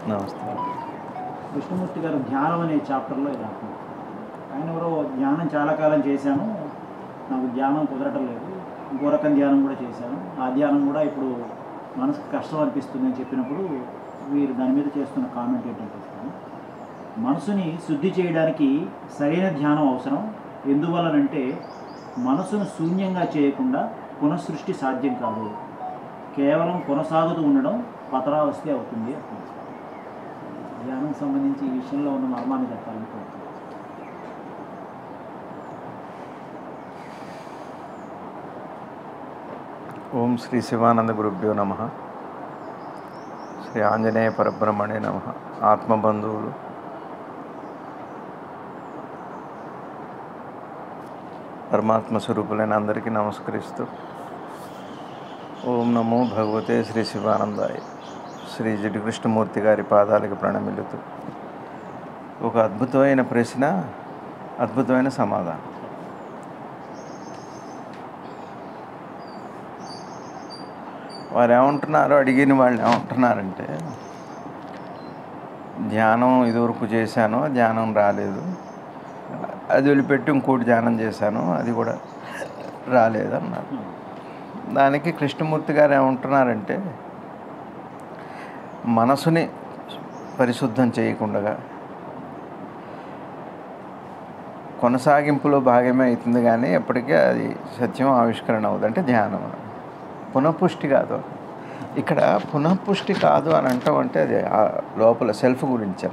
నమస్తే కృష్ణమూర్తి గారు ధ్యానం అనే చాప్టర్లో ఇలా అంటున్నారు. ఆయన ఎవరో ధ్యానం చాలా కాలం చేశాను నాకు ధ్యానం కుదరటం లేదు ఇంకో రకం ధ్యానం కూడా చేశాను ఆ ధ్యానం కూడా ఇప్పుడు మనసుకు కష్టం అనిపిస్తుంది అని చెప్పినప్పుడు వీరు దాని మీద చేస్తున్న కామెంట్ ఏంటంటే సార్, మనసుని శుద్ధి చేయడానికి సరైన ధ్యానం అవసరం ఎందువలనంటే మనసును శూన్యంగా చేయకుండా పునఃసృష్టి సాధ్యం కాదు కేవలం కొనసాగుతూ ఉండడం పతరావస్థే అవుతుంది అంటున్నారు సార్. ధ్యానం సంబంధించి ఈ విషయంలో ఉన్న మర్మాన్ని చెప్పాలని కోరుతున్నాను ఓం శ్రీ శివానంద గురుభ్యో నమ శ్రీ ఆంజనేయ పరబ్రహ్మణే నమ ఆత్మబంధువులు పరమాత్మ స్వరూపులైన అందరికీ నమస్కరిస్తూ ఓం నమో భగవతే శ్రీ శివానందాయ శ్రీ జిడి కృష్ణమూర్తి గారి పాదాలకు ప్రణమిల్లుతూ ఒక అద్భుతమైన ప్రశ్న అద్భుతమైన సమాధానం వారు ఏమంటున్నారో అడిగిన వాళ్ళు ఏమంటున్నారంటే ధ్యానం ఇదివరకు చేశాను ధ్యానం రాలేదు అది వదిలిపెట్టి ఇంకోటి ధ్యానం చేశాను అది కూడా రాలేదు అన్నారు దానికి కృష్ణమూర్తి గారు ఏమంటున్నారంటే మనసుని పరిశుద్ధం చేయకుండా కొనసాగింపులో భాగమే అవుతుంది కానీ ఎప్పటికీ అది సత్యం ఆవిష్కరణ అవుతుంది అంటే ధ్యానం పునఃపుష్టి కాదు ఇక్కడ పునఃపుష్టి కాదు అని అంటాం అంటే అది ఆ లోపల సెల్ఫ్ గురించి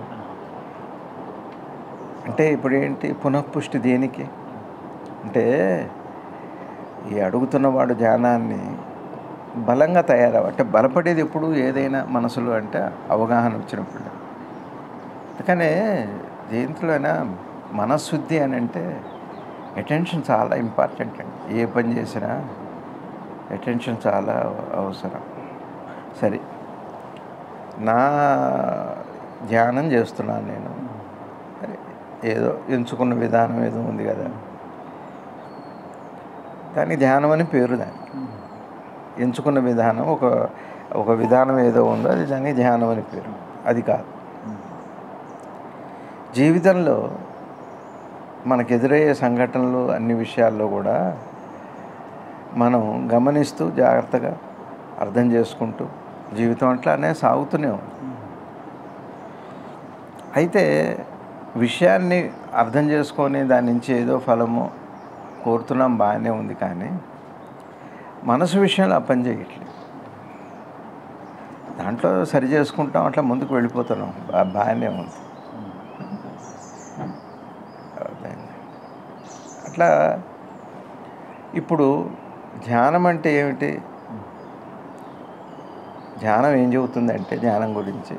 అంటే ఇప్పుడు ఏంటి పునఃపుష్టి దేనికి అంటే ఈ అడుగుతున్నవాడు ధ్యానాన్ని బలంగా తయారవ అంటే బలపడేది ఎప్పుడు ఏదైనా మనసులో అంటే అవగాహన వచ్చినప్పుడు అందుకనే దేంట్లోనైనా మనశుద్ధి అని అంటే అటెన్షన్ చాలా ఇంపార్టెంట్ అండి ఏ పని చేసినా అటెన్షన్ చాలా అవసరం సరే నా ధ్యానం చేస్తున్నాను నేను సరే ఏదో ఎంచుకున్న విధానం ఏదో ఉంది కదా దానికి ధ్యానం అని పేరు దానికి ఎంచుకున్న విధానం ఒక ఒక విధానం ఏదో ఉందో అది దానికి ధ్యానం అని పేరు అది కాదు జీవితంలో మనకు ఎదురయ్యే సంఘటనలు అన్ని విషయాల్లో కూడా మనం గమనిస్తూ జాగ్రత్తగా అర్థం చేసుకుంటూ జీవితం అట్లానే సాగుతూనే ఉంది అయితే విషయాన్ని అర్థం చేసుకొని దాని నుంచి ఏదో ఫలము కోరుతున్నాం బాగానే ఉంది కానీ మనసు విషయంలో ఆ పని చేయట్లేదు దాంట్లో సరి చేసుకుంటాం అట్లా ముందుకు వెళ్ళిపోతున్నాం బా- బాగానే ఉంది అర్థమైంది. అట్లా ఇప్పుడు ధ్యానం అంటే ఏమిటి ధ్యానం ఏం చెబుతుందంటే ధ్యానం గురించి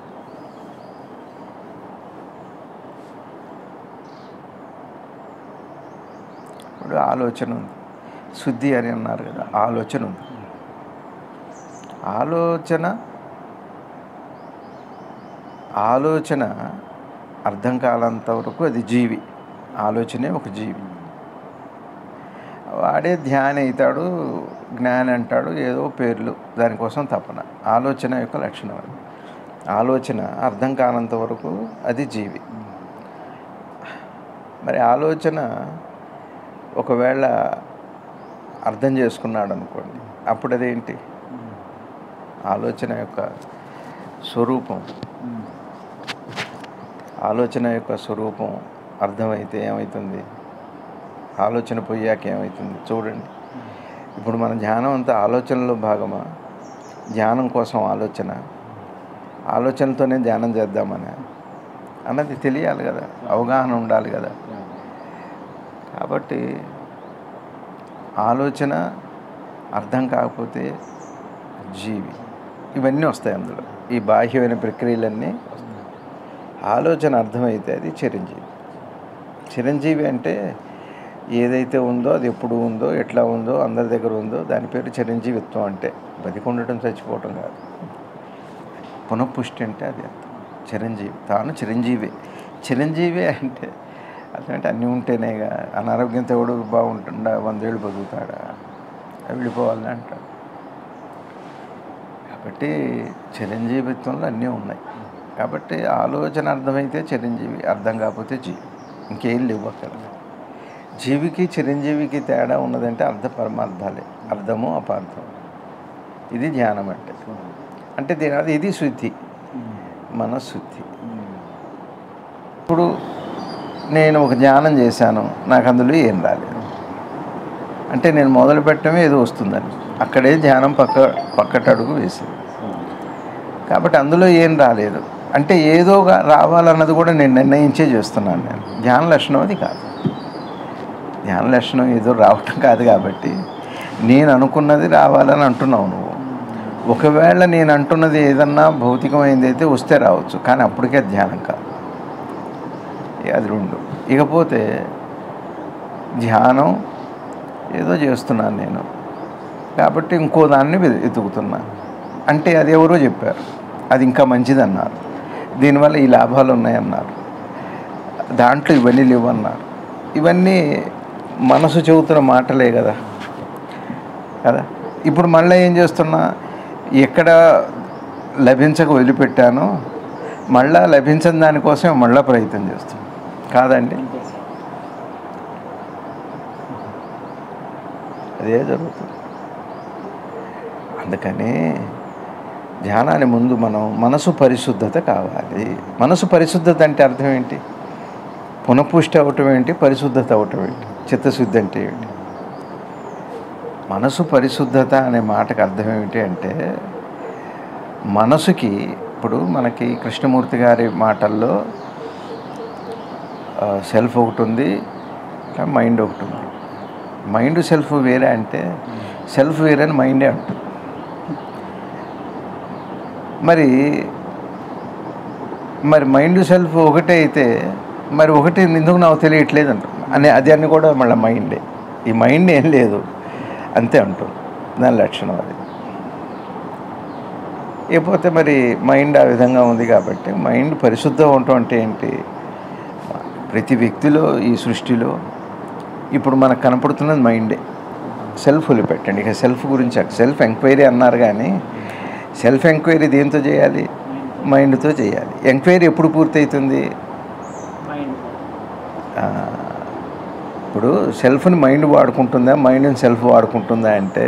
ఇప్పుడు ఆలోచన ఉంది శుద్ధి అని అన్నారు కదా ఆలోచన ఉంది ఆలోచన ఆలోచన అర్థం కాలంత వరకు అది జీవి ఆలోచనే ఒక జీవి వాడే ధ్యాన అవుతాడు జ్ఞాని అంటాడు ఏదో పేర్లు దానికోసం తపన ఆలోచన యొక్క లక్షణం అది ఆలోచన అర్థం కానంత వరకు అది జీవి మరి ఆలోచన ఒకవేళ అర్థం చేసుకున్నాడు అనుకోండి అప్పుడు అదేంటి ఆలోచన యొక్క స్వరూపం ఆలోచన యొక్క స్వరూపం అర్థమైతే ఏమవుతుంది ఆలోచన పోయాక ఏమవుతుంది చూడండి ఇప్పుడు మన ధ్యానం అంతా ఆలోచనలో భాగమా ధ్యానం కోసం ఆలోచన ఆలోచనతోనే ధ్యానం చేద్దామని అన్నది తెలియాలి కదా అవగాహన ఉండాలి కదా కాబట్టి ఆలోచన అర్థం కాకపోతే జీవి ఇవన్నీ వస్తాయి అందులో ఈ బాహ్యమైన ప్రక్రియలన్నీ వస్తాయి ఆలోచన అర్థమైతే అది చిరంజీవి చిరంజీవి అంటే ఏదైతే ఉందో అది ఎప్పుడు ఉందో ఎట్లా ఉందో అందరి దగ్గర ఉందో దాని పేరు చిరంజీవిత్వం అంటే బతికుండటం చచ్చిపోవటం కాదు పునఃపుష్టి అంటే అది అర్థం చిరంజీవి తాను చిరంజీవి చిరంజీవి అంటే అదంటే అన్నీ ఉంటేనేగా అనారోగ్యంతో ఎవడు బాగుంటుండా వందేళ్ళు బతుకుతాడా వెళ్ళిపోవాలని అంటాడు కాబట్టి చిరంజీవిత్వంలో అన్నీ ఉన్నాయి కాబట్టి ఆలోచన అర్థమైతే చిరంజీవి అర్థం కాకపోతే జీవి ఇంకేం లేవు అక్కడ జీవికి చిరంజీవికి తేడా ఉన్నదంటే అర్థ పరమార్థాలే అర్థము అపార్థం ఇది ధ్యానం అంటే అంటే దీని అది ఇది శుద్ధి మనశుద్ధి ఇప్పుడు నేను ఒక ధ్యానం చేశాను నాకు అందులో ఏం రాలేదు అంటే నేను మొదలు పెట్టడమే ఏదో వస్తుందని అక్కడే ధ్యానం పక్క పక్కటడుగు వేసింది కాబట్టి అందులో ఏం రాలేదు అంటే ఏదో గా- రావాలన్నది కూడా నేను నిర్ణయించే చేస్తున్నాను నేను ధ్యాన లక్షణం అది కాదు ధ్యాన లక్షణం ఏదో రావటం కాదు కాబట్టి నేను అనుకున్నది రావాలని అంటున్నావు నువ్వు ఒకవేళ నేను అంటున్నది ఏదన్నా భౌతికమైనది అయితే వస్తే రావచ్చు కానీ అప్పటికే ధ్యానం కాదు ఇక అది రెండు ఇకపోతే ధ్యానం ఏదో చేస్తున్నాను నేను కాబట్టి ఇంకో దాన్ని వె- వెతుకుతున్నా అంటే అది ఎవరో చెప్పారు అది ఇంకా మంచిది అన్నారు దీనివల్ల ఈ లాభాలు ఉన్నాయన్నారు దాంట్లో ఇవన్నీ లేవన్నారు ఇవన్నీ మనసు చెబుతున్న మాటలే కదా కదా ఇప్పుడు మళ్ళీ ఏం చేస్తున్నా ఎక్కడ లభించక వదిలిపెట్టానో మళ్ళా లభించని దానికోసం మళ్ళీ ప్రయత్నం చేస్తున్నాను కాదండి అంతే సార్ అదే జరుగుతుంది అందుకని ధ్యానాన్ని ముందు మనం మనసు పరిశుద్ధత కావాలి మనసు పరిశుద్ధత అంటే అర్థం ఏంటి పునఃపుష్టి అవటం ఏంటి పరిశుద్ధత అవటం ఏంటి చిత్తశుద్ధి అంటే ఏంటి మనసు పరిశుద్ధత అనే మాటకు అర్థం ఏమిటి అంటే మనసుకి ఇప్పుడు మనకి కృష్ణమూర్తి గారి మాటల్లో ఆ, సెల్ఫ్ ఒకటి ఉంది ఇంకా మైండ్ ఒకటి ఉంది మైండ్ సెల్ఫ్ వేరే అంటే సెల్ఫ్ వేరే అని మైండే అంటుంది మరి మరి మైండ్ సెల్ఫ్ ఒకటే అయితే మరి ఒకటి ఎందుకు నాకు తెలియట్లేదు అంటుంది అనే అది అని కూడా మళ్ళీ మైండే ఈ మైండ్ ఏం లేదు అంతే అంటుంది దాని లక్షణం అది ఇకపోతే మరి మైండ్ ఆ విధంగా ఉంది కాబట్టి మైండ్ పరిశుద్ధం ఉండటం అంటే ఏంటి ప్రతి వ్యక్తిలో ఈ సృష్టిలో ఇప్పుడు మనకు కనపడుతున్నది మైండే సెల్ఫ్ వదిలిపెట్టండి ఇక సెల్ఫ్ గురించి సెల్ఫ్ ఎంక్వైరీ అన్నారు కానీ సెల్ఫ్ ఎంక్వైరీ దేంతో చేయాలి మైండ్తో చేయాలి ఎంక్వైరీ ఎప్పుడు పూర్తవుతుంది మైండ్ ఆ, ఇప్పుడు సెల్ఫ్ని మైండ్ వాడుకుంటుందా మైండ్ని సెల్ఫ్ వాడుకుంటుందా అంటే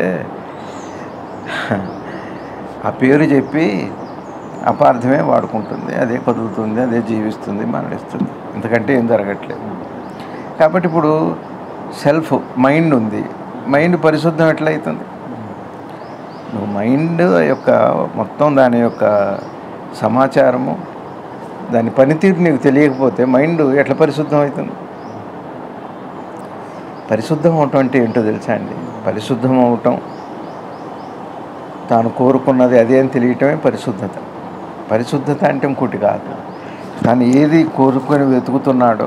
ఆ పేరు చెప్పి అపార్థమే వాడుకుంటుంది అదే కదులుతుంది అదే జీవిస్తుంది మరణిస్తుంది ఎందుకంటే ఏం జరగట్లేదు కాబట్టి ఇప్పుడు సెల్ఫ్ మైండ్ ఉంది మైండ్ పరిశుద్ధం ఎట్లయితుంది నువ్వు మైండ్ యొక్క మొత్తం దాని యొక్క సమాచారము దాని పనితీరు నీకు తెలియకపోతే మైండ్ ఎట్లా పరిశుద్ధం అవుతుంది పరిశుద్ధం అవటం అంటే ఏంటో తెలుసా అండి పరిశుద్ధం అవటం తాను కోరుకున్నది అదే అని తెలియటమే పరిశుద్ధత పరిశుద్ధత అంటే ఇంకోటి కాదు తాను ఏది కోరుకొని వెతుకుతున్నాడో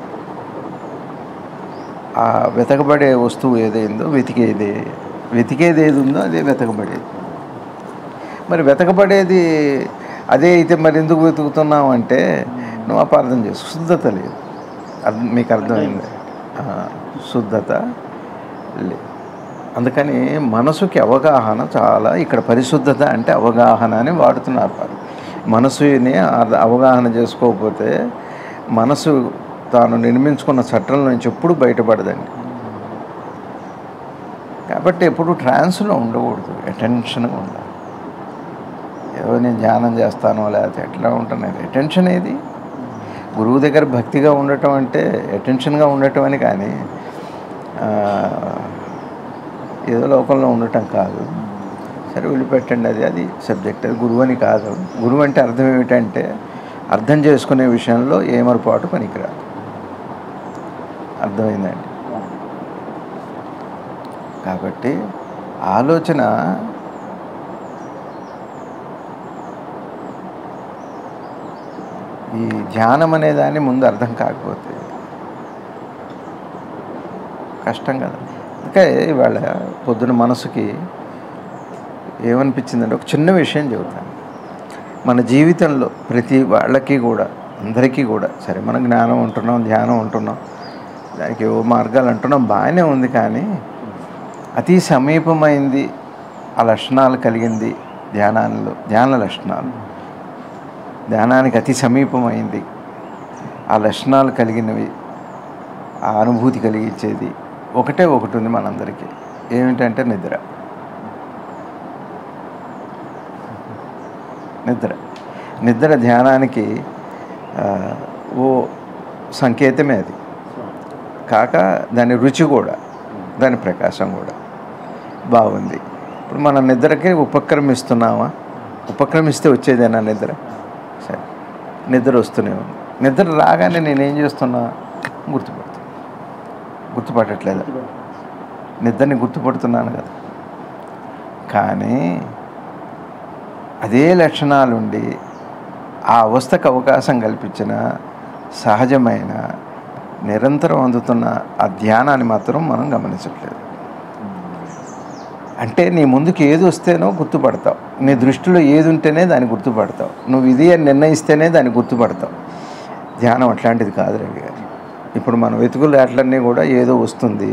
ఆ వెతకబడే వస్తువు ఏదైందో వెతికేది వెతికేది ఏది ఉందో అదే వెతకబడేది మరి వెతకబడేది అదే అయితే మరి ఎందుకు వెతుకుతున్నావు అంటే నువ్వు అపార్థం చేసు శుద్ధత లేదు అర్థం మీకు అర్థమైంది ఆ, శుద్ధత లేదు అందుకని మనసుకి అవగాహన చాలా ఇక్కడ పరిశుద్ధత అంటే అవగాహన అని వాడుతున్నారు వారు మనసుని అర్థ- అవగాహన చేసుకోకపోతే మనసు తాను నిర్మించుకున్న చట్టం నుంచి ఎప్పుడు బయటపడదండి కాబట్టి ఎప్పుడు ట్రాన్స్లో ఉండకూడదు అటెన్షన్గా ఉండాలి ఏదో నేను ధ్యానం చేస్తానో లేకపోతే ఎట్లా ఉంటున్నది అటెన్షన్ ఏది గురువు దగ్గర భక్తిగా ఉండటం అంటే అటెన్షన్గా ఉండటం అని కానీ ఆ, ఏదో లోకంలో ఉండటం కాదు సరే వదిలిపెట్టండి అది అది సబ్జెక్ట్ అది గురువు అని కాదు గురువు అంటే అర్థం ఏమిటంటే అర్థం చేసుకునే విషయంలో ఏమరపాటు పనికిరాదు అర్థమైందండి కాబట్టి ఆలోచన ఈ ధ్యానం అనే దాన్ని ముందు అర్థం కాకపోతే కష్టం కదా అందుకే ఇవాళ పొద్దున మనసుకి ఏమనిపించిందంటే ఒక చిన్న విషయం చెబుతాను మన జీవితంలో ప్రతి వాళ్ళకి కూడా అందరికీ కూడా సరే మనం జ్ఞానం ఉంటున్నాం ధ్యానం ఉంటున్నాం దానికి ఏవో మార్గాలు అంటున్నాం బాగానే ఉంది కానీ అతి సమీపమైంది ఆ లక్షణాలు కలిగింది ధ్యానాల్లో ధ్యాన లక్షణాలు ధ్యానానికి అతి సమీపమైంది ఆ లక్షణాలు కలిగినవి ఆ అనుభూతి కలిగించేది ఒకటే ఒకటి ఉంది మనందరికీ ఏమిటంటే నిద్ర నిద్ర నిద్ర ధ్యానానికి ఆ, ఓ సంకేతమే అది కాక దాని రుచి కూడా దాని ప్రకాశం కూడా బాగుంది ఇప్పుడు మన నిద్రకి ఉపక్రమిస్తున్నామా ఉపక్రమిస్తే వచ్చేదేనా నిద్ర సరే నిద్ర వస్తూనే ఉంది నిద్ర రాగానే నేనేం చేస్తున్నా గుర్తుపడుతున్నా గుర్తుపట్టట్లేదా నిద్రని గుర్తుపడుతున్నాను కదా కానీ అదే లక్షణాలుండి ఆ అవస్థకు అవకాశం కల్పించిన సహజమైన నిరంతరం అందుతున్న ఆ ధ్యానాన్ని మాత్రం మనం గమనించట్లేదు అంటే నీ ముందుకు ఏది వస్తేనో గుర్తుపడతావు నీ దృష్టిలో ఏది ఉంటేనే దాన్ని గుర్తుపడతావు నువ్వు ఇది అని నిర్ణయిస్తేనే దాన్ని గుర్తుపడతావు ధ్యానం అట్లాంటిది కాదు రవి గారు ఇప్పుడు మన వెతుకులు అట్లన్నీ కూడా ఏదో వస్తుంది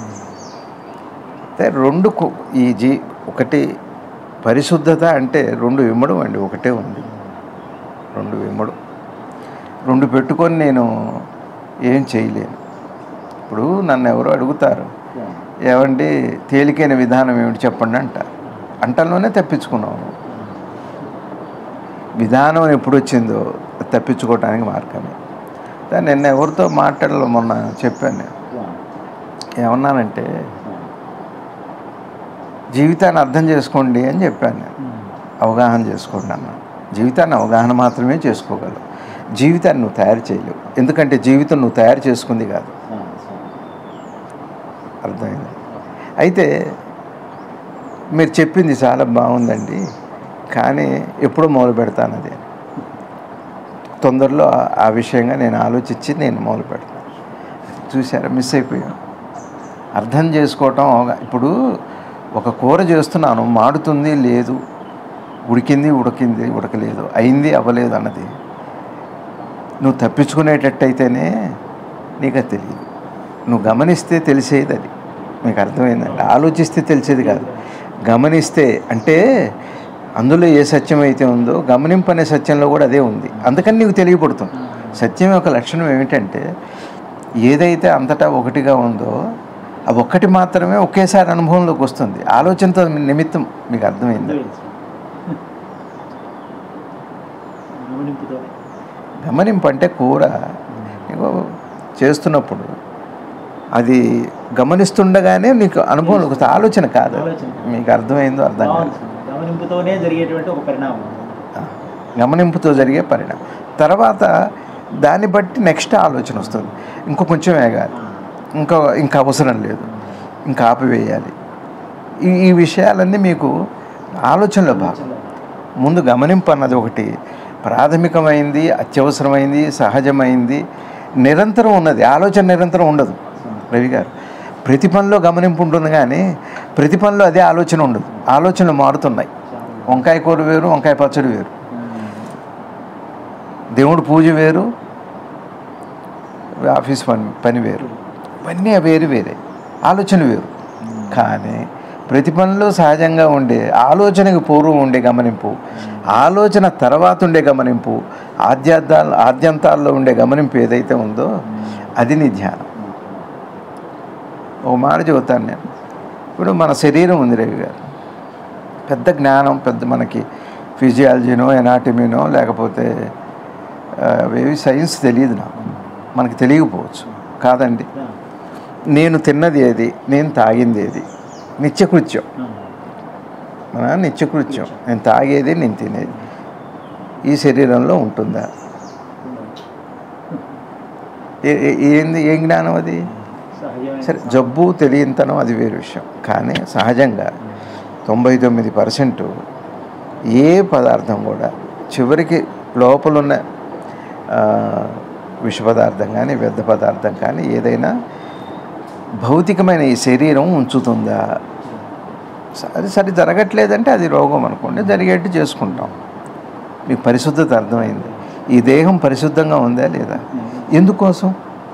అయితే రెండు కు- ఈ జీ ఒకటి పరిశుద్ధత అంటే రెండు విమ్మడం అండి ఒకటే ఉంది రెండు విమ్మడు రెండు పెట్టుకొని నేను ఏం చేయలేను ఇప్పుడు నన్ను ఎవరో అడుగుతారు ఏమండి తేలికైన విధానం ఏమిటి చెప్పండి అంటారు అంటల్లోనే తప్పించుకున్నాను విధానం ఎప్పుడు వచ్చిందో అది తప్పించుకోవటానికి మార్గమే దాన్ని నిన్న ఎవరితో మాట్లాడాలో మొన్న చెప్పాను నేను ఏమన్నానంటే జీవితాన్ని అర్థం చేసుకోండి అని చెప్పాను నేను అవగాహన చేసుకోండి అన్న జీవితాన్ని అవగాహన మాత్రమే చేసుకోగలవు జీవితాన్ని నువ్వు తయారు చేయలేవు ఎందుకంటే జీవితం నువ్వు తయారు చేసుకుంది కాదు అర్థమైంది అయితే మీరు చెప్పింది చాలా బాగుందండి కానీ ఎప్పుడు మొదలు పెడతాను అది తొందరలో ఆ- ఆ విషయంగా నేను ఆలోచించి నేను మొదలు పెడతాను చూసారా మిస్ అయిపోయాం అర్థం చేసుకోవటం అవగా- ఇప్పుడు ఒక కూర చేస్తున్నాను మాడుతుంది లేదు ఉడికింది ఉడికింది ఉడకలేదు అయింది అవ్వలేదు అన్నది నువ్వు తప్పించుకునేటట్టయితేనే నీకు అది తెలియదు నువ్వు గమనిస్తే తెలిసేది అది మీకు అర్థమైందండి ఆలోచిస్తే తెలిసేది కాదు గమనిస్తే అంటే అందులో ఏ సత్యం అయితే ఉందో గమనింపు అనే సత్యంలో కూడా అదే ఉంది అందుకని నీకు తెలియబడుతుంది సత్యం యొక్క లక్షణం ఏమిటంటే ఏదైతే అంతటా ఒకటిగా ఉందో ఆ ఒక్కటి మాత్రమే ఒకేసారి అనుభవంలోకి వస్తుంది ఆలోచనతో నిమిత్తం మీకు అర్థమైంది గమనింపుతో గమనింపు అంటే కూర నీకు చేస్తున్నప్పుడు అది గమనిస్తుండగానే నీకు అనుభవంలోకి వస్తుంది ఆలోచన కాదు ఆలోచన. మీకు అర్థమైందో అర్థం కాదు బాగుంది. గమనింపుతోనే జరిగేటువంటి ఒక పరిణామం గమనింపుతో జరిగే పరిణామం తర్వాత దాన్ని బట్టి నెక్స్ట్ ఆలోచన వస్తుంది ఇంకో కొంచెం వేగాలి ఇంకా ఇంకా అవసరం లేదు ఇంకా ఆపివేయాలి ఈ ఈ విషయాలన్నీ మీకు ఆలోచనలో భాగం ముందు గమనింపు అన్నది ఒకటి ప్రాథమికమైంది అత్యవసరమైంది సహజమైంది నిరంతరం ఉన్నది ఆలోచన నిరంతరం ఉండదు రవి గారు ప్రతి పనిలో గమనింపు ఉంటుంది కానీ ప్రతి పనిలో అదే ఆలోచన ఉండదు ఆలోచనలు మారుతున్నాయి వంకాయ కూర వేరు వంకాయ పచ్చడి వేరు దేవుడు పూజ వేరు ఆఫీస్ పని పని వేరు ఇవన్నీ వేరు వేరే ఆలోచన వేరు కానీ ప్రతి పనిలో సహజంగా ఉండే ఆలోచనకి పూర్వం ఉండే గమనింపు ఆలోచన తర్వాత ఉండే గమనింపు ఆద్యార్థాలు ఆద్యంతాల్లో ఉండే గమనింపు ఏదైతే ఉందో అది నీ ధ్యానం ఒక మాట చెబుతాను నేను ఇప్పుడు మన శరీరం ఉంది రవి గారు పెద్ద జ్ఞానం పెద్ద మనకి ఫిజియాలజీనో ఎనాటమీనో లేకపోతే ఆ, అవేవి సైన్స్ తెలియదు నాకు మనకి తెలియకపోవచ్చు కాదండి నేను తిన్నది ఏది నేను తాగింది ఏది నిత్యకృత్యం మన నిత్యకృత్యం నేను తాగేది నేను తినేది ఈ శరీరంలో ఉంటుందా ఏ- ఏ- ఏంది ఏం జ్ఞానం అది సహజమైన సరే జబ్బు తెలియంతనం అది వేరే విషయం కానీ సహజంగా తొంభై తొమ్మిది పర్సెంట్ ఏ పదార్థం కూడా చివరికి లోపలున్న ఆ, విష పదార్థం కానీ వ్యర్థ పదార్థం కానీ ఏదైనా భౌతికమైన ఈ శరీరం ఉంచుతుందా స- అది సరి జరగట్లేదంటే అది రోగం అనుకోండి జరిగేట్టు చేసుకుంటాం మీకు పరిశుద్ధత అర్థమైంది ఈ దేహం పరిశుద్ధంగా ఉందా లేదా ఎందుకోసం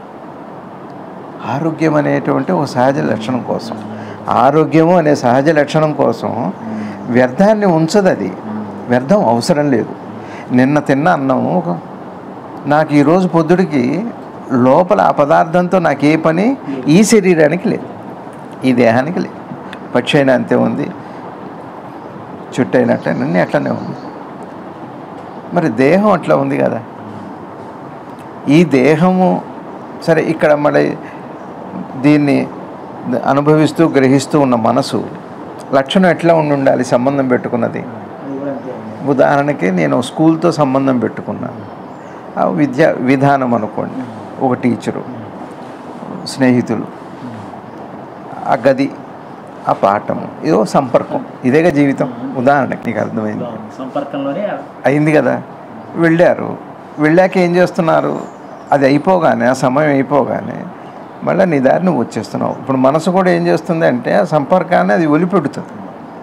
ఆరోగ్యం అనేటువంటి ఒక సహజ లక్షణం కోసం ఆరోగ్యము అనే సహజ లక్షణం కోసం వ్యర్థాన్ని ఉంచదు అది వ్యర్థం అవసరం లేదు నిన్న తిన్న అన్నం ఒక- నాకు ఈరోజు పొద్దుడికి లోపల ఆ పదార్థంతో నాకు ఏ పని ఈ శరీరానికి లేదు ఈ దేహానికి లేదు పక్షి అయినా అంతే ఉంది చుట్టూ అయినట్టు అన్నీ అట్లనే ఉంది మరి దేహం అట్లా ఉంది కదా ఈ దేహము సరే ఇక్కడ మరి దీన్ని అనుభవిస్తూ గ్రహిస్తూ ఉన్న మనసు లక్షణం ఎట్లా ఉండి ఉండాలి సంబంధం పెట్టుకున్నది అది కూడా అంతే ఉంది. ఉదాహరణకి నేను స్కూల్తో సంబంధం పెట్టుకున్నాను ఆ విద్యా విధానం అనుకోండి ఒక టీచరు స్నేహితులు ఆ గది ఆ పాఠము ఇదో సంపర్కం ఇదేగా జీవితం ఉదాహరణకి నీకు అర్థమైంది బాగుంది. సంపర్కంలోనే అయింది కదా వెళ్ళారు వెళ్ళాక ఏం చేస్తున్నారు అది అయిపోగానే ఆ సమయం అయిపోగానే మళ్ళీ నీ దారి నువ్వు వచ్చేస్తున్నావు ఇప్పుడు మనసు కూడా ఏం చేస్తుంది అంటే ఆ సంపర్కాన్ని అది ఒలిపెడుతుంది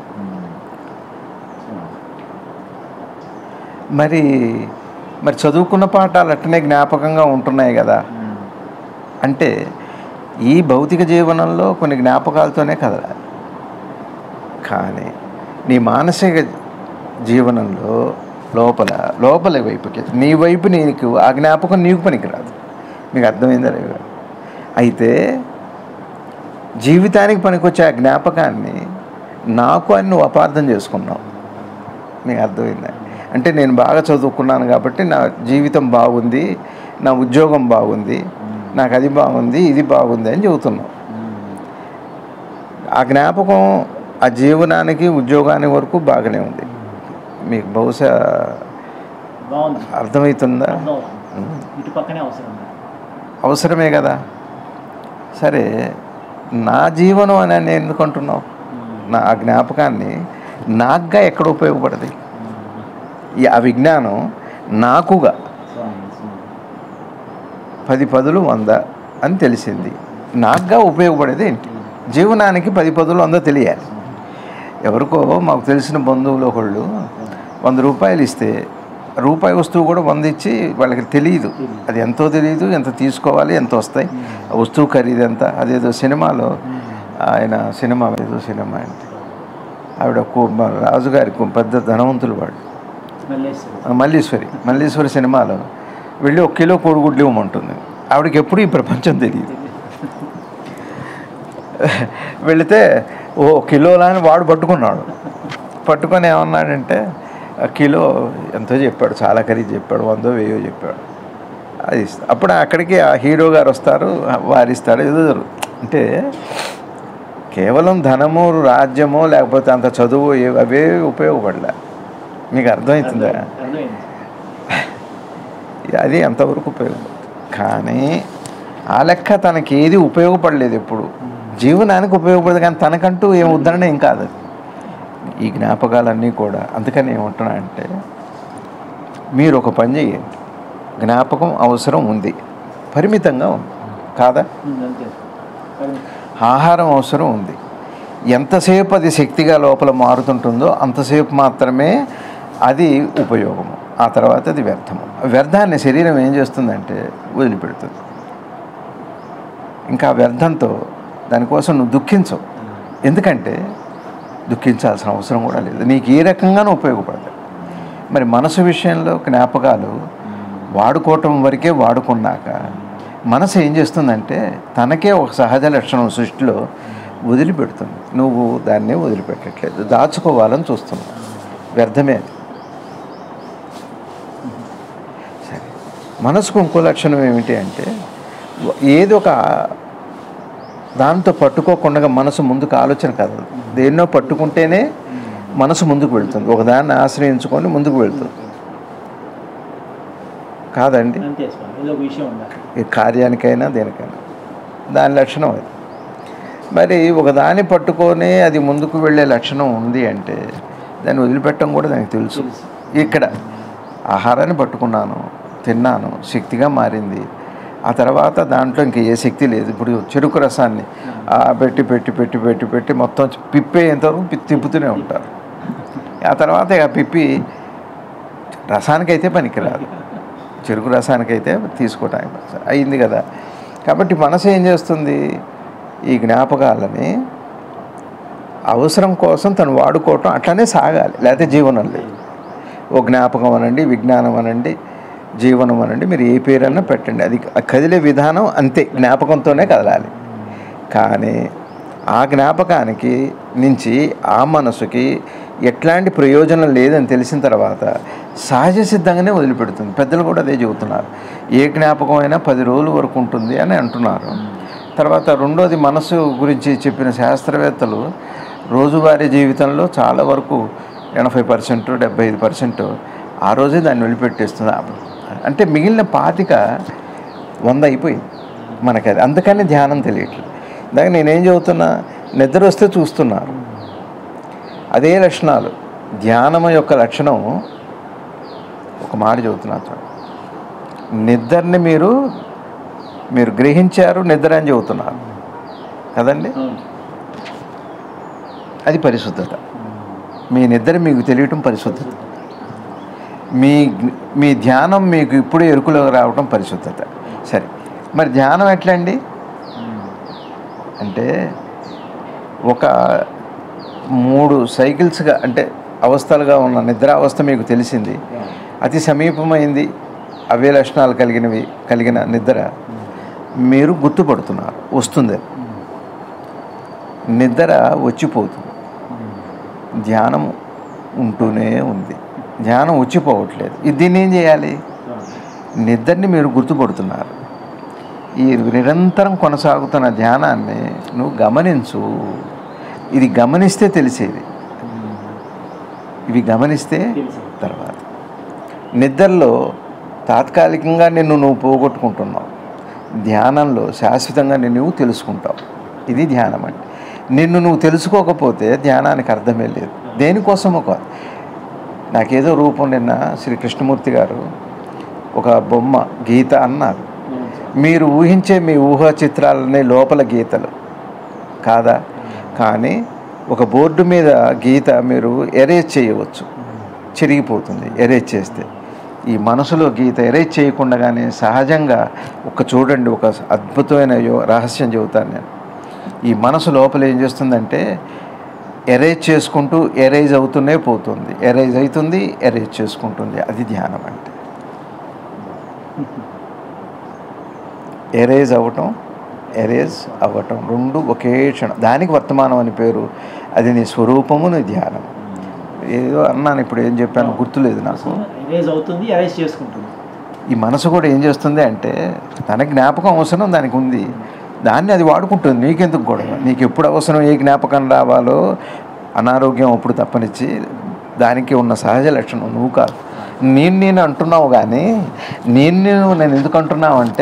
మరి మరి చదువుకున్న పాఠాలు అట్టనే జ్ఞాపకంగా ఉంటున్నాయి కదా అంటే ఈ భౌతిక జీవనంలో కొన్ని జ్ఞాపకాలతోనే కదలాలి కానీ నీ మానసిక జీవనంలో లోపల లోపల వైపుకి నీ వైపు నీకు ఆ జ్ఞాపకం నీకు పనికిరాదు మీకు అర్థమైందా రవి గారు అయితే జీవితానికి పనికొచ్చే ఆ జ్ఞాపకాన్ని నాకు అని నువ్వు అపార్థం చేసుకున్నావు మీకు అర్థమైందా అంటే నేను బాగా చదువుకున్నాను కాబట్టి నా జీవితం బాగుంది నా ఉద్యోగం బాగుంది నాకు అది బాగుంది ఇది బాగుంది అని చెబుతున్నావు ఆ జ్ఞాపకం ఆ జీవనానికి ఉద్యోగానికి వరకు బాగానే ఉంది మీకు బహుశా బాగుంది అర్థమవుతుందా అర్థమవుతుంది. ఇటు పక్కనే అవసరం ఉంది. అవసరమే కదా సరే నా జీవనం అని అని ఎందుకు అంటున్నావు నా ఆ జ్ఞాపకాన్ని నాకుగా ఎక్కడ ఉపయోగపడది ఈ ఆ విజ్ఞానం నాకుగా స్వామి, స్వామి. పది పదులు వంద అని తెలిసింది నాకుగా ఉపయోగపడేది ఏంటి జీవనానికి పది పదులు వంద తెలియాలి ఎవరికో మాకు తెలిసిన బంధువులు ఒకళ్ళు వంద రూపాయలు ఇస్తే రూపాయి వస్తువు కూడా వంద ఇచ్చి వాళ్ళకి తెలియదు అది ఎంతో తెలియదు ఎంత తీసుకోవాలి ఎంత వస్తాయి ఆ వస్తువు ఖరీదు ఎంత అదేదో సినిమాలో ఆయన సినిమా ఏదో సినిమా అంటే ఆవిడ కు- మా రాజుగారి కు- పెద్ద ధనవంతులు వాడు మల్లేశ్వరి. ఆ మల్లీశ్వరి మల్లీశ్వరి సినిమాలో వెళ్ళి ఒక కిలో కోడిగుడ్లు ఇవ్వమంటుంది ఆవిడకి ఎప్పుడు ఈ ప్రపంచం తెలియదు వెళితే ఓ కిలోలా అని వాడు పట్టుకున్నాడు పట్టుకొని ఏమన్నాడంటే ఆ కిలో ఎంతో చెప్పాడు చాలా ఖరీదు చెప్పాడు వందో వెయ్యో చెప్పాడు అది ఇస్తా- అప్పుడు అక్కడికి ఆ హీరో గారు వస్తారు వారిస్తాడు ఏదో జరుగు అంటే కేవలం ధనము రాజ్యమో లేకపోతే అంత చదువు ఏ- అవే ఉపయోగపడలే మీకు అర్థమవుతుందా అర్థమైంది. అది అంతవరకు ఉపయోగపడుతుంది కానీ ఆ లెక్క తనకి ఏది ఉపయోగపడలేదు ఎప్పుడు జీవనానికి ఉపయోగపడదు కానీ తనకంటూ ఏం ఉద్ధరణ ఏం కాదు అది. ఈ జ్ఞాపకాలన్నీ కూడా అందుకని ఏమంటున్నా అంటే మీరు ఒక పని చేయండి జ్ఞాపకం అవసరం ఉంది పరిమితంగా ఉంది కాదా ఉంది, అంతే కానీ ఆహారం అవసరం ఉంది ఎంతసేపు అది శక్తిగా లోపల మారుతుంటుందో అంతసేపు మాత్రమే అది ఉపయోగము ఆ తర్వాత అది వ్యర్థము వ్యర్థాన్ని శరీరం ఏం చేస్తుందంటే వదిలిపెడుతుంది ఇంకా ఆ వ్యర్థంతో దానికోసం నువ్వు దుఃఖించవు ఎందుకంటే దుఃఖించాల్సిన అవసరం కూడా లేదు నీకు ఏ రకంగానూ ఉపయోగపడదు మరి మనసు విషయంలో జ్ఞాపకాలు వాడుకోవటం వరకే వాడుకున్నాక మనసు ఏం చేస్తుందంటే తనకే ఒక సహజ లక్షణం సృష్టిలో వదిలిపెడుతుంది నువ్వు దాన్ని వదిలిపెట్టట్లేదు దాచుకోవాలని చూస్తున్నావు వ్యర్థమే అది సరే మనసుకు ఇంకో లక్షణం ఏమిటి అంటే ఏదో ఒక దాంతో పట్టుకోకుండా మనసు ముందుకు ఆలోచన కదలదు దేన్నో పట్టుకుంటేనే మనసు ముందుకు వెళ్తుంది ఒకదాన్ని ఆశ్రయించుకొని ముందుకు వెళ్తుంది కాదండి అంతే స్వామి ఏదో ఒక విషయం ఉండాలి ఈ కార్యానికైనా దేనికైనా దాని లక్షణం అది మరి ఒకదాన్ని పట్టుకొని అది ముందుకు వెళ్ళే లక్షణం ఉంది అంటే దాన్ని వదిలిపెట్టడం కూడా దానికి తెలుసు తెలుసు. ఇక్కడ ఆహారాన్ని పట్టుకున్నాను తిన్నాను శక్తిగా మారింది ఆ తర్వాత దాంట్లో ఇంక ఏ శక్తి లేదు ఇప్పుడు చెరుకు రసాన్ని ఆ పెట్టి పెట్టి పెట్టి పెట్టి పెట్టి మొత్తం పిప్పేంతవరకు పి- తిప్పుతూనే ఉంటారు ఆ తర్వాత ఆ పిప్పి రసానికైతే పనికిరాదు చెరుకు రసానికైతే తీసుకోవటానికి అయింది కదా కాబట్టి మనసు ఏం చేస్తుంది ఈ జ్ఞాపకాలని అవసరం కోసం తను వాడుకోవటం అట్లనే సాగాలి లేకపోతే జీవనం లేదు ఓ జ్ఞాపకం అనండి విజ్ఞానం అనండి జీవనం అనండి మీరు ఏ పేరన్నా పెట్టండి అది ఆ కదిలే విధానం అంతే జ్ఞాపకంతోనే కదలాలి కానీ ఆ జ్ఞాపకానికి నుంచి ఆ మనసుకి ఎట్లాంటి ప్రయోజనం లేదని తెలిసిన తర్వాత సహజ సిద్ధంగానే వదిలిపెడుతుంది పెద్దలు కూడా అదే చెబుతున్నారు ఏ జ్ఞాపకం అయినా పది రోజుల వరకు ఉంటుంది అని అంటున్నారు తర్వాత రెండోది మనసు గురించి చెప్పిన శాస్త్రవేత్తలు రోజువారీ జీవితంలో చాలా వరకు ఎనభై పర్సెంట్ డెబ్బై ఐదు పర్సెంట్ ఆ రోజే దాన్ని వదిలిపెట్టేస్తుంది అంటే మిగిలిన పాతిక వంద అయిపోయింది మనకి అది అందుకని ధ్యానం తెలియట్లేదు దానికి నేనేం చెబుతున్నా నిద్ర వస్తే చూస్తున్నారు అదే లక్షణాలు ధ్యానం యొక్క లక్షణం ఒక మాట చెబుతున్నా చూడండి నిద్రని మీరు మీరు గ్రహించారు నిద్ర అని చెబుతున్నారు కదండి అవును అది పరిశుద్ధత మీ నిద్ర మీకు తెలియటం పరిశుద్ధత మీ మీ ధ్యానం మీకు ఇప్పుడు ఎరుకులోకి రావటం పరిశుద్ధత సరే మరి ధ్యానం ఎట్లా అండి అంటే ఒక మూడు సైకిల్స్గా అంటే అవస్థలుగా ఉన్న నిద్ర అవస్థ మీకు తెలిసింది అతి సమీపమైంది అవే లక్షణాలు కలిగినవి కలిగిన నిద్ర మీరు గుర్తుపడుతున్నారు వస్తుంది నిద్ర వచ్చిపోతుంది ధ్యానం ఉంటూనే ఉంది ధ్యానం వచ్చిపోవట్లేదు ఇది దీన్ని ఏం చేయాలి నిద్రని మీరు గుర్తుపడుతున్నారు ఈ నిరంతరం కొనసాగుతున్న ధ్యానాన్ని నువ్వు గమనించు ఇది గమనిస్తే తెలిసేది ఇవి గమనిస్తే తెలుసు. తర్వాత నిద్రలో తాత్కాలికంగా నిన్ను నువ్వు పోగొట్టుకుంటున్నావు ధ్యానంలో శాశ్వతంగా నిన్ను నువ్వు తెలుసుకుంటావు ఇది ధ్యానం అంటే నిన్ను నువ్వు తెలుసుకోకపోతే ధ్యానానికి అర్థమే లేదు దేనికోసమో కాదు నాకేదో రూపం నిన్న శ్రీ కృష్ణమూర్తి గారు ఒక బొమ్మ గీత అన్నారు మీరు ఊహించే మీ ఊహా చిత్రాలనే లోపల గీతలు కాదా కానీ ఒక బోర్డు మీద గీత మీరు ఎరేజ్ చేయవచ్చు చిరిగిపోతుంది ఎరేజ్ చేస్తే ఈ మనసులో గీత ఎరేజ్ చేయకుండానే సహజంగా ఒక చూడండి ఒక అద్భుతమైన యో- రహస్యం చెబుతాను నేను ఈ మనసు లోపల ఏం చేస్తుందంటే ఎరేజ్ చేసుకుంటూ ఎరేజ్ అవుతూనే పోతుంది ఎరేజ్ అవుతుంది ఎరేజ్ చేసుకుంటుంది అది ధ్యానం అంటే ఎరేజ్ అవ్వటం ఎరేజ్ అవ్వటం రెండు ఒకే క్షణం దానికి వర్తమానం అని పేరు అది నీ స్వరూపము నీ ధ్యానం ఏదో అన్నాను ఇప్పుడు ఏం చెప్పాను గుర్తులేదు నాకు ఎరేజ్ అవుతుంది ఎరేజ్ చేసుకుంటుంది ఈ మనసు కూడా ఏం చేస్తుంది అంటే తన జ్ఞాపకం అవసరం దానికి ఉంది దాన్ని అది వాడుకుంటుంది నీకెందుకు గొడవ నీకు ఎప్పుడు అవసరం ఏ జ్ఞాపకం రావాలో అనారోగ్యం అప్పుడు తప్పనిచ్చి దానికి ఉన్న సహజ లక్షణం నువ్వు కాదు నేను నేను అంటున్నావు కానీ నేను నేను నేను ఎందుకు అంటున్నావు అంటే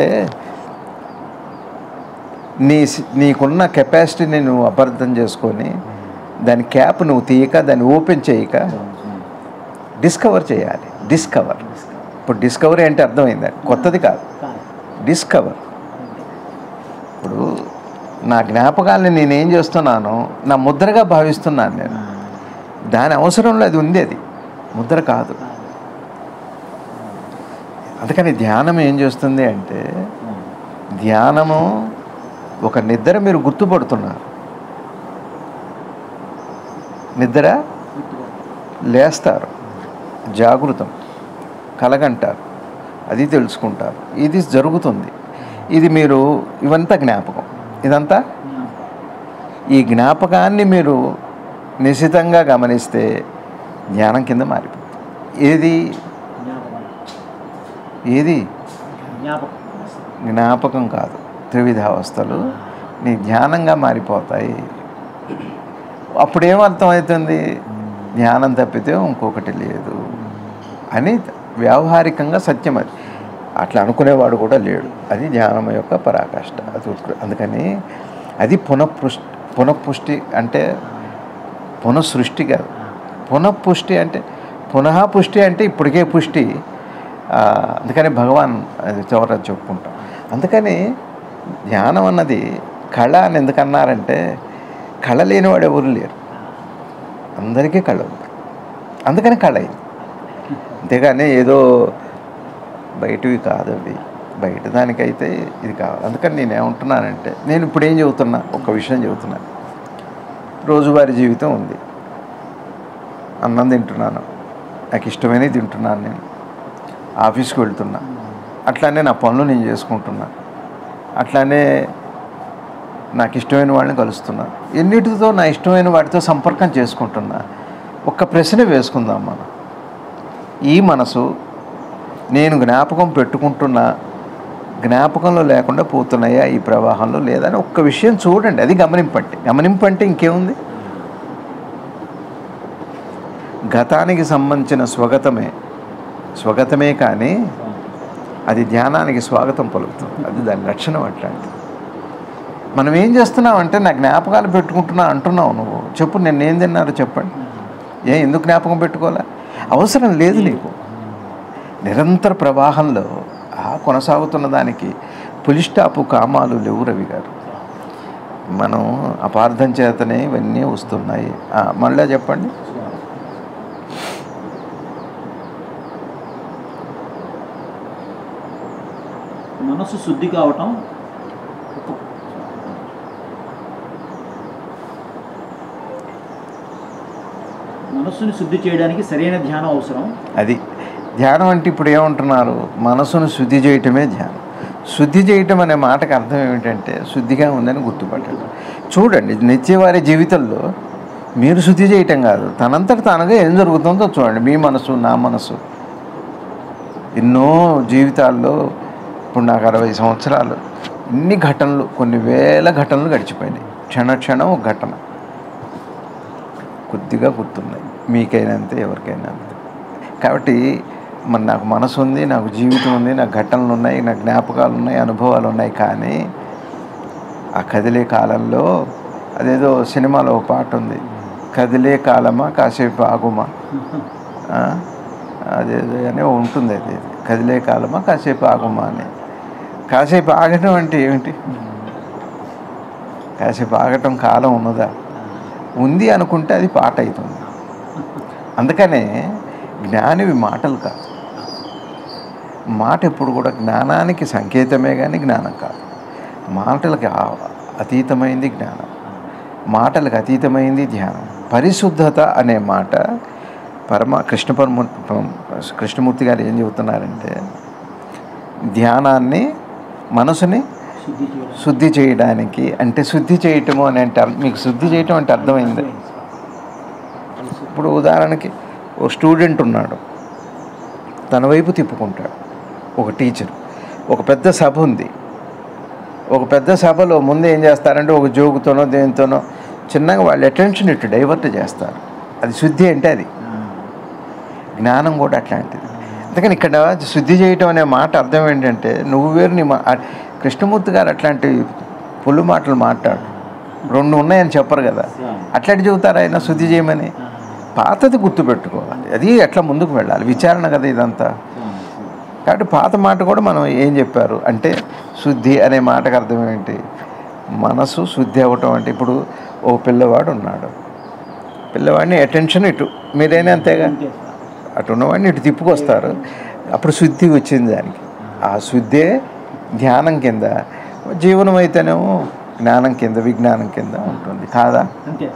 నీ సి- నీకున్న కెపాసిటీని నువ్వు అపార్థం చేసుకొని దాని క్యాప్ నువ్వు తీయక దాన్ని ఓపెన్ చేయక డిస్కవర్ చేయాలి డిస్కవర్ ఇప్పుడు డిస్కవరీ అంటే అర్థమైంది కొత్తది కాదు కాదు. డిస్కవర్ ఇప్పుడు నా జ్ఞాపకాలని నేనేం చేస్తున్నానో నా ముద్రగా భావిస్తున్నాను నేను దాని అవసరంలో అది ఉంది అది ముద్ర కాదు అందుకని ధ్యానం ఏం చేస్తుంది అంటే ధ్యానము ఒక నిద్ర మీరు గుర్తుపడుతున్నారు నిద్ర లేస్తారు జాగృతం కలగంటారు అది తెలుసుకుంటారు ఇది జరుగుతుంది ఇది మీరు ఇవంతా జ్ఞాపకం ఇదంతా ఈ జ్ఞాపకాన్ని మీరు నిశితంగా గమనిస్తే జ్ఞానం కింద మారిపోతుంది ఏది జ్ఞాపకం ఏది జ్ఞాపకం జ్ఞాపకం కాదు త్రివిధావస్థలు నీ ధ్యానంగా మారిపోతాయి అప్పుడేం అర్థమవుతుంది ధ్యానం తప్పితే ఇంకొకటి లేదు అని వ్యావహారికంగా సత్యం అది అట్లా అనుకునేవాడు కూడా లేడు అది ధ్యానం యొక్క పరాకాష్ట అది ఉత్కృ అందుకని అది పునఃపుష్టి పునఃపుష్టి అంటే పునఃసృష్టి కాదు పునఃపుష్టి అంటే పునః పుష్టి అంటే ఇప్పటికే పుష్టి ఆ, అందుకని భగవాన్ అది చివర చెప్పుకుంటాం అందుకని ధ్యానం అన్నది కళ అని ఎందుకన్నారంటే కళ లేనివాడు ఎవరు లేరు అందరికీ కళ ఉంది అందుకని కళ ఇది అంతేగాని ఏదో బయటవి కాదు అవి బయట దానికైతే ఇది కావాలి అందుకని నేను ఏమంటున్నానంటే నేను ఇప్పుడు ఏం చెబుతున్నా ఒక విషయం చెబుతున్నాను రోజువారీ జీవితం ఉంది అన్నం తింటున్నాను నాకు ఇష్టమైనవి తింటున్నాను నేను ఆఫీస్కి వెళ్తున్నా అట్లానే నా పనులు నేను చేసుకుంటున్నా అట్లానే నాకు ఇష్టమైన వాళ్ళని కలుస్తున్నా ఎన్నిటితో నా ఇష్టమైన వాటితో సంపర్కం చేసుకుంటున్నా ఒక్క ప్రశ్న వేసుకుందాం మనం ఈ మనసు నేను జ్ఞాపకం పెట్టుకుంటున్న జ్ఞాపకంలో లేకుండా పోతున్నాయా ఈ ప్రవాహంలో లేదని ఒక్క విషయం చూడండి అది గమనింపండి గమనింపంటే ఇంకేముంది గతానికి సంబంధించిన స్వగతమే స్వగతమే కానీ అది ధ్యానానికి స్వాగతం పలుకుతుంది అది దాని లక్షణం అట్లాంటిది మనం ఏం చేస్తున్నావు అంటే నా జ్ఞాపకాలు పెట్టుకుంటున్నా అంటున్నావు నువ్వు చెప్పు నేను ఏం తిన్నారో చెప్పండి ఏ ఎందుకు జ్ఞాపకం పెట్టుకోవాలా అవసరం లేదు నీకు నిరంతర ప్రవాహంలో ఆ కొనసాగుతున్న దానికి పులి స్టాపు కామాలు లేవు రవి గారు మనం అపార్థం చేతనే ఇవన్నీ వస్తున్నాయి ఆ, మళ్ళా చెప్పండి మనసు శుద్ధి కావటం ఒక మనస్సుని శుద్ధి చేయడానికి సరైన ధ్యానం అవసరం అది ధ్యానం అంటే ఇప్పుడు ఏమంటున్నారు మనసును శుద్ధి చేయటమే ధ్యానం శుద్ధి చేయటం అనే మాటకు అర్థం ఏమిటంటే శుద్ధిగా ఉందని గుర్తుపట్టడం చూడండి నిత్యవారి జీవితంలో మీరు శుద్ధి చేయటం కాదు తనంతట తానుగా ఏం జరుగుతుందో చూడండి మీ మనసు నా మనసు ఎన్నో జీవితాల్లో ఇప్పుడు నాకు అరవై సంవత్సరాలు ఇన్ని ఘటనలు కొన్ని వేల ఘటనలు గడిచిపోయినాయి క్షణ క్షణం ఒక ఘటన కొద్దిగా గుర్తున్నాయి మీకైనా అంతే ఎవరికైనా అంతే కాబట్టి మరి నాకు మనసు ఉంది నాకు జీవితం ఉంది నాకు ఘటనలు ఉన్నాయి నాకు జ్ఞాపకాలు ఉన్నాయి అనుభవాలు ఉన్నాయి కానీ ఆ కదిలే కాలంలో అదేదో సినిమాలో ఒక పాట ఉంది కదిలే కాలమా కాసేపు ఆగుమా ఆ? అదేదో అని ఉంటుంది అది కదిలే కాలమా కాసేపు ఆగుమా అని కాసేపు ఆగటం అంటే ఏమిటి కాసేపు ఆగటం కాలం ఉన్నదా ఉంది అనుకుంటే అది పాట అవుతుంది అందుకనే జ్ఞానివి మాటలు కాదు మాట ఎప్పుడు కూడా జ్ఞానానికి సంకేతమే కానీ జ్ఞానం కాదు మాటలకి ఆ- అతీతమైంది జ్ఞానం మాటలకు అతీతమైంది ధ్యానం పరిశుద్ధత అనే మాట పరమ కృష్ణ పరమ కృష్ణమూర్తి గారు ఏం చెబుతున్నారంటే ధ్యానాన్ని మనసుని శుద్ధి చేయడం శుద్ధి చేయడానికి అంటే శుద్ధి చేయటము అని అంటే అర్థం- మీకు శుద్ధి చేయటం అంటే అర్థమైంది ఇప్పుడు ఉదాహరణకి ఓ స్టూడెంట్ ఉన్నాడు తన వైపు తిప్పుకుంటాడు ఒక టీచర్ ఒక పెద్ద సభ ఉంది ఒక పెద్ద సభలో ముందు ఏం చేస్తారంటే ఒక జోకుతోనో దేనితోనో చిన్నగా వాళ్ళ అటెన్షన్ ఇటు డైవర్ట్ చేస్తారు అది శుద్ధి అంటే అది జ్ఞానం కూడా అట్లాంటిది అందుకని ఇక్కడ శుద్ధి చేయటం అనే మాట అర్థం ఏంటంటే నువ్వు వేరు నీ మా ఆ- కృష్ణమూర్తి గారు అట్లాంటి పుల్లు మాటలు మాట్లాడు రెండు ఉన్నాయని చెప్పరు కదా అట్లాంటి చెబుతారు ఆయన శుద్ధి చేయమని పాతది గుర్తుపెట్టుకోవాలి అది ఎట్లా ముందుకు వెళ్ళాలి విచారణ కదా ఇదంతా కాబట్టి పాత మాట కూడా మనం ఏం చెప్పారు అంటే శుద్ధి అనే మాటకు అర్థం ఏంటి మనసు శుద్ధి అవ్వటం అంటే ఇప్పుడు ఓ పిల్లవాడు ఉన్నాడు పిల్లవాడిని అటెన్షన్ ఇటు మీరైనా అంతేగా అంతే అటు ఉన్నవాడిని ఇటు తిప్పుకొస్తారు అప్పుడు శుద్ధి వచ్చింది దానికి ఆ శుద్ధే ధ్యానం కింద జీవనం అయితేనేమో జ్ఞానం కింద విజ్ఞానం కింద ఉంటుంది కాదా అంతే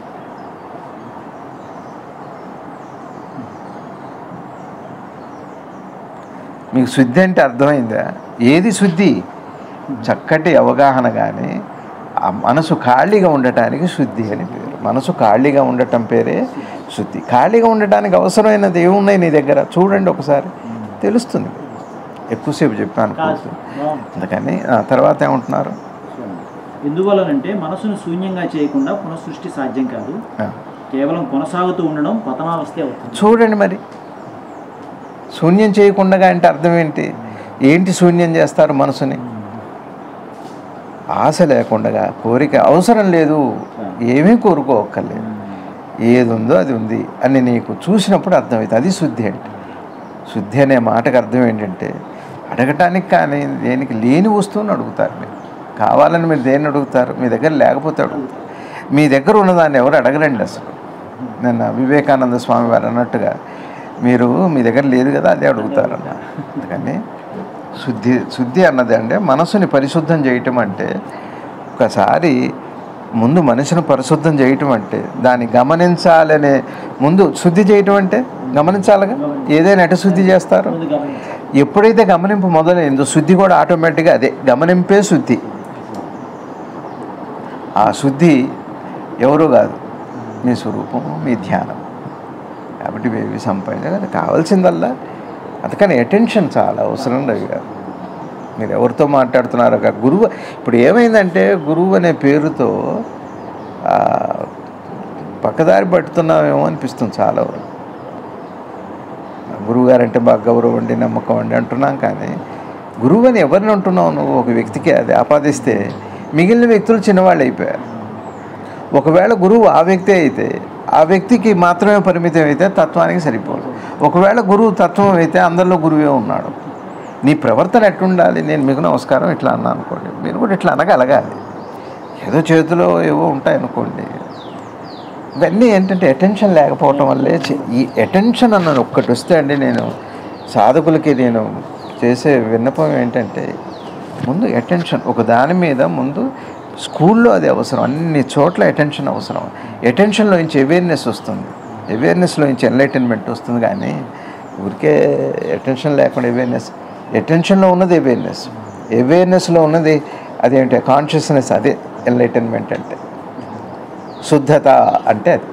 మీకు శుద్ధి అంటే అర్థమైందా ఏది శుద్ధి చక్కటి అవగాహన కానీ ఆ మనసు ఖాళీగా ఉండటానికి శుద్ధి అని పేరు మనసు ఖాళీగా ఉండటం పేరే శుద్ధి ఖాళీగా ఉండటానికి అవసరమైనది ఏమున్నాయి నీ దగ్గర చూడండి ఒకసారి తెలుస్తుంది ఎక్కువసేపు చెప్పాను కాదు కూర్చో. బాగుంది. అందుకని ఆ తర్వాత ఏమంటున్నారు ఎందువలనంటే మనసును శూన్యంగా చేయకుండా పునఃసృష్టి సాధ్యం కాదు ఆ, కేవలం కొనసాగుతూ ఉండడం పతనావస్థే అవుతుంది చూడండి మరి శూన్యం చేయకుండా అంటే అర్థం ఏంటి ఏంటి శూన్యం చేస్తారు మనసుని ఆశ లేకుండా కోరిక అవసరం లేదు ఏమీ కోరుకోక్కర్లేదు ఏది ఉందో అది ఉంది అని నీకు చూసినప్పుడు అర్థమవుతుంది అది శుద్ధి అంటే శుద్ధి అనే మాటకు అర్థం ఏంటంటే అడగటానికి కానీ దేనికి లేని వస్తువుని అడుగుతారు మీరు కావాలని మీరు దేన్ని అడుగుతారు మీ దగ్గర లేకపోతే అడుగుతారు మీ దగ్గర ఉన్నదాన్ని ఎవరు అడగరండి అసలు నిన్న వివేకానంద స్వామి వారు అన్నట్టుగా మీరు మీ దగ్గర లేదు కదా అదే అడుగుతారన్న అందుకని శుద్ధి శుద్ధి అన్నది అంటే మనసుని పరిశుద్ధం చేయటం అంటే ఒకసారి ముందు మనిషిని పరిశుద్ధం చేయటం అంటే దాన్ని గమనించాలనే ముందు శుద్ధి చేయటం అంటే గమనించాలిగా ఏదైనా ఎట శుద్ధి చేస్తారు ముందు గమనించాలి ఎప్పుడైతే గమనింపు మొదలైందో శుద్ధి కూడా ఆటోమేటిక్గా అదే గమనింపే శుద్ధి ఆ శుద్ధి ఎవరు కాదు మీ స్వరూపం మీ ధ్యానం కాబట్టి ఇవి సంపాదించ అది కావాల్సిందల్లా అందుకని అటెన్షన్ చాలా అవసరం రవి గారు మీరు ఎవరితో మాట్లాడుతున్నారో ఒక గురువు ఇప్పుడు ఏమైందంటే గురువు అనే పేరుతో ఆ, పక్కదారి పడుతున్నామేమో అనిపిస్తుంది చాలా వరకు గురువు గారు అంటే బాగా గౌరవం అండి నమ్మకం అండి అంటున్నాం కానీ గురువు అని ఎవరిని అంటున్నావు నువ్వు ఒక వ్యక్తికి అది ఆపాదిస్తే మిగిలిన వ్యక్తులు చిన్నవాళ్ళు అయిపోయారు ఒకవేళ గురువు ఆ వ్యక్తి అయితే ఆ వ్యక్తికి మాత్రమే పరిమితం అయితే తత్వానికి సరిపోదు ఒకవేళ గురువు తత్వం అయితే అందరిలో గురువే ఉన్నాడు నీ ప్రవర్తన ఎట్లుండాలి నేను మీకు నమస్కారం ఇట్లా అన్నా అనుకోండి మీరు కూడా ఇట్లా అనగలగాలి ఏదో చేతిలో ఏవో ఉంటాయి అనుకోండి ఇవన్నీ ఏంటంటే అటెన్షన్ లేకపోవటం వల్లే చి- ఈ అటెన్షన్ అన్నది ఒక్కటి వస్తే అండి నేను సాధకులకి నేను చేసే విన్నపం ఏంటంటే ముందు అటెన్షన్ ఒక దాని మీద ముందు స్కూల్లో అది అవసరం అన్ని చోట్ల అటెన్షన్ అవసరం అటెన్షన్లో నుంచి అవేర్నెస్ వస్తుంది అవేర్నెస్లో నుంచి ఎన్లైటన్మెంట్ వస్తుంది కానీ ఊరికే అటెన్షన్ లేకుండా అవేర్నెస్ అటెన్షన్లో ఉన్నది అవేర్నెస్ అవేర్నెస్లో ఉన్నది అదేంటి కాన్షియస్నెస్ అదే ఎన్లైటన్మెంట్ అంటే శుద్ధత అంటే అది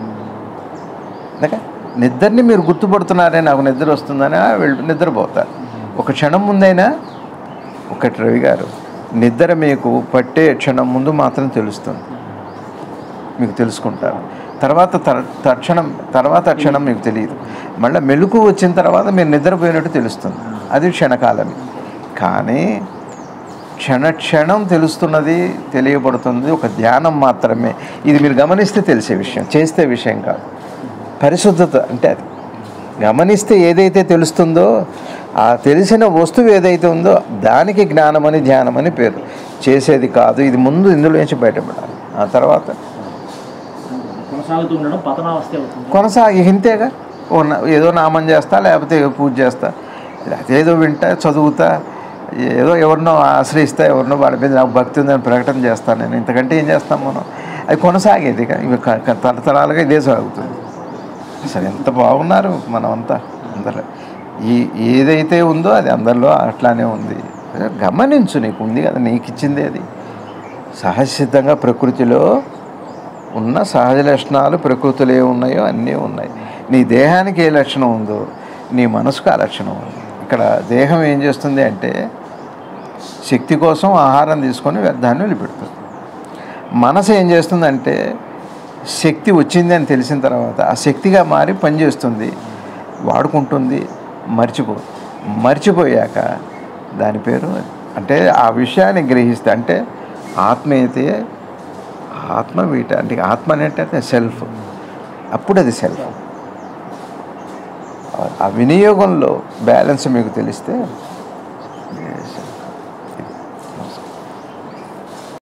అందుకే నిద్రని మీరు గుర్తుపడుతున్నారే నాకు నిద్ర వస్తుందని వెళ్ళి నిద్రపోతారు ఒక క్షణం ముందైనా ఒకటి రవి గారు నిద్ర మీకు పట్టే క్షణం ముందు మాత్రం తెలుస్తుంది మీకు తెలుసుకుంటారు తర్వాత తర- తక్షణం తర్వాత క్షణం మీకు తెలియదు మళ్ళీ మెలకు వచ్చిన తర్వాత మీరు నిద్రపోయినట్టు తెలుస్తుంది అది క్షణకాలమే కానీ క్షణ క్షణం తెలుస్తున్నది తెలియబడుతుంది ఒక ధ్యానం మాత్రమే ఇది మీరు గమనిస్తే తెలిసే విషయం చేస్తే విషయం కాదు పరిశుద్ధత అంటే అది గమనిస్తే ఏదైతే తెలుస్తుందో ఆ తెలిసిన వస్తువు ఏదైతే ఉందో దానికి జ్ఞానమని ధ్యానమని పేరు చేసేది కాదు ఇది ముందు ఇందులో నుంచి బయటపడాలి ఆ తర్వాత కొనసాగుతూ ఉండడం పతనావస్థ అవుతుంది కొనసాగి ఇంతేగా ఓ నా- ఏదో నామం చేస్తా లేకపోతే ఏదో పూజ చేస్తా అదేదో వింటా చదువుతా ఏదో ఎవరినో ఆశ్రయిస్తా ఎవరినో వాళ్ళ మీద నాకు భక్తి ఉందని ప్రకటన చేస్తాను నేను ఇంతకంటే ఏం చేస్తాం మనం అది కొనసాగేది ఇక ఇవి క- క- తరతరాలుగా ఇదే సాగుతుంది అసలు ఎంత బాగున్నారు మనం అంతా అందరూ ఈ ఏదైతే ఉందో అది అందరిలో అట్లానే ఉంది గమనించు నీకు ఉంది కదా నీకు ఇచ్చింది అది సహజసిద్ధంగా ప్రకృతిలో ఉన్న సహజ లక్షణాలు ప్రకృతిలో ఏ ఉన్నాయో అన్నీ ఉన్నాయి నీ దేహానికి ఏ లక్షణం ఉందో నీ మనసుకు ఆ లక్షణం ఉంది ఇక్కడ దేహం ఏం చేస్తుంది అంటే శక్తి కోసం ఆహారం తీసుకొని వ్యర్థాన్ని వదిలిపెడుతుంది మనసు ఏం చేస్తుందంటే శక్తి వచ్చింది అని తెలిసిన తర్వాత ఆ శక్తిగా మారి పనిచేస్తుంది వాడుకుంటుంది మర్చిపో మర్చిపోయాక దాని పేరు అంటే ఆ విషయాన్ని గ్రహిస్తే అంటే ఆత్మ అయితే ఆత్మ వీట అంటే ఆత్మ అంటే సెల్ఫ్ అప్పుడు అది సెల్ఫ్ ఆ వినియోగంలో బ్యాలెన్స్ మీకు తెలిస్తే